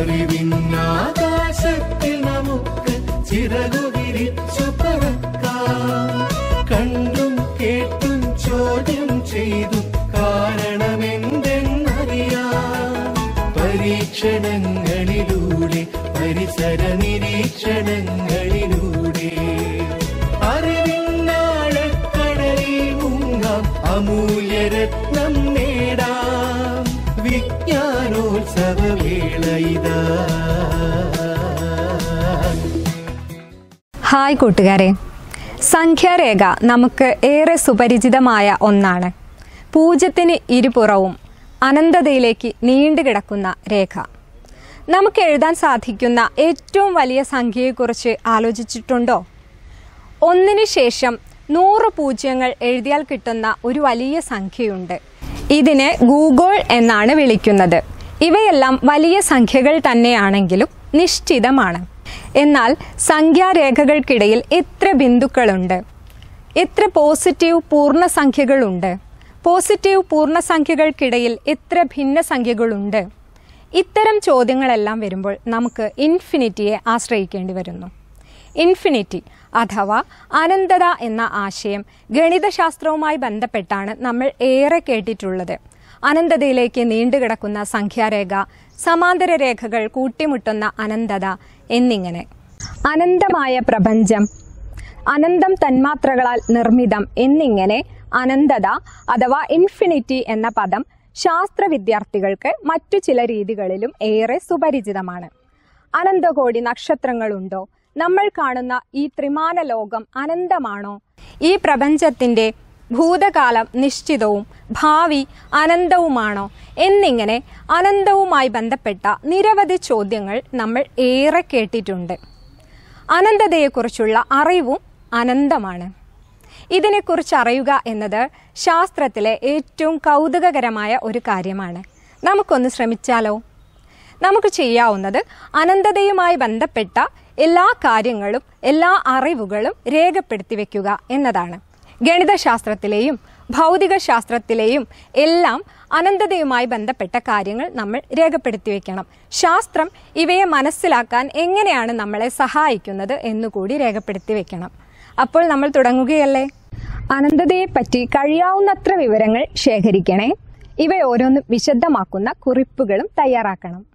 അറിവിന്നാകാശത്തിൽ നമുക്ക് ചിറകു വിരിച്ചു പറക്കാം കണ്ടും കേട്ടും ചോദ്യം ചെയ്തു കാരണമെന്തെന്നറിയാം പരീക്ഷണങ്ങളിലൂടെ പരിസര നിരീക്ഷണങ്ങളിലൂടെ അറിവിന്നാഴക്കടലിൽ മുങ്ങാം അമൂല്യരത്നം നേടാം വിജ്ഞാനോത്സവവേള ഇതാ ഹായ് കൂട്ടുകാരെ സംഖ്യാരേഖ നമുക്ക് ഏറെ സുപരിചിതമായ ഒന്നാണ് പൂജ്യത്തിന് ഇരുപുറവും അനന്തതയിലേക്ക് നീണ്ടുകിടക്കുന്ന രേഖ നമുക്ക് എഴുതാൻ സാധിക്കുന്ന ഏറ്റവും വലിയ സംഖ്യയെക്കുറിച്ച് ആലോചിച്ചിട്ടുണ്ടോ ഒന്നിന് ശേഷം നൂറ് പൂജ്യങ്ങൾ എഴുതിയാൽ കിട്ടുന്ന ഒരു വലിയ സംഖ്യയുണ്ട് ഇതിനെ ഗൂഗോൾ എന്നാണ് വിളിക്കുന്നത് ഇവയെല്ലാം വലിയ സംഖ്യകൾ തന്നെയാണെങ്കിലും നിശ്ചിതമാണ് എന്നാൽ സംഖ്യാരേഖകൾക്കിടയിൽ എത്ര ബിന്ദുക്കളുണ്ട് എത്ര പോസിറ്റീവ് പൂർണ്ണസംഖ്യകളുണ്ട് പോസിറ്റീവ് പൂർണ്ണസംഖ്യകൾക്കിടയിൽ എത്ര ഭിന്നസംഖ്യകളുണ്ട് ഇത്തരം ചോദ്യങ്ങളെല്ലാം വരുമ്പോൾ നമുക്ക് ഇൻഫിനിറ്റിയെ ആശ്രയിക്കേണ്ടി വരുന്നു ഇൻഫിനിറ്റി അഥവാ അനന്തത എന്ന ആശയം ഗണിതശാസ്ത്രവുമായി ബന്ധപ്പെട്ടാണ് നമ്മൾ ഏറെ കേട്ടിട്ടുള്ളത് അനന്തതയിലേക്ക് നീണ്ടുകിടക്കുന്ന സംഖ്യാരേഖ സമാന്തര രേഖകൾ കൂട്ടിമുട്ടുന്ന അനന്തത എന്നിങ്ങനെ അനന്തമായ പ്രപഞ്ചം അനന്തം തന്മാത്രകളാൽ നിർമ്മിതം എന്നിങ്ങനെ അനന്തത അഥവാ ഇൻഫിനിറ്റി എന്ന പദം ശാസ്ത്ര വിദ്യാർത്ഥികൾക്ക് മറ്റു ചില രീതികളിലും ഏറെ സുപരിചിതമാണ് അനന്തകോടി നക്ഷത്രങ്ങളുണ്ടോ നമ്മൾ കാണുന്ന ഈ ത്രിമാന ലോകം അനന്തമാണോ ഈ പ്രപഞ്ചത്തിന്റെ ഭൂതകാലം നിശ്ചിതവും ഭാവി അനന്തവുമാണോ എന്നിങ്ങനെ അനന്തവുമായി ബന്ധപ്പെട്ട നിരവധി ചോദ്യങ്ങൾ നമ്മൾ ഏറെ കേട്ടിട്ടുണ്ട് അനന്തതയെക്കുറിച്ചുള്ള അറിവും അനന്തമാണ് ഇതിനെക്കുറിച്ച് അറിയുക എന്നത് ശാസ്ത്രത്തിലെ ഏറ്റവും കൗതുകകരമായ ഒരു കാര്യമാണ് നമുക്കൊന്ന് ശ്രമിച്ചാലോ നമുക്ക് ചെയ്യാവുന്നത് അനന്തതയുമായി ബന്ധപ്പെട്ട എല്ലാ കാര്യങ്ങളും എല്ലാ അറിവുകളും രേഖപ്പെടുത്തി വെക്കുക എന്നതാണ് ഗണിതശാസ്ത്രത്തിലെയും ഭൗതിക ശാസ്ത്രത്തിലെയും എല്ലാം അനന്തതയുമായി ബന്ധപ്പെട്ട കാര്യങ്ങൾ നമ്മൾ രേഖപ്പെടുത്തി വെക്കണം ശാസ്ത്രം ഇവയെ മനസ്സിലാക്കാൻ എങ്ങനെയാണ് നമ്മളെ സഹായിക്കുന്നത് എന്നുകൂടി രേഖപ്പെടുത്തി വെക്കണം അപ്പോൾ നമ്മൾ തുടങ്ങുകയല്ലേ അനന്തതയെപ്പറ്റി കഴിയാവുന്നത്ര വിവരങ്ങൾ ശേഖരിക്കണേ ഇവ ഓരോന്നും വിശദമാക്കുന്ന കുറിപ്പുകളും തയ്യാറാക്കണം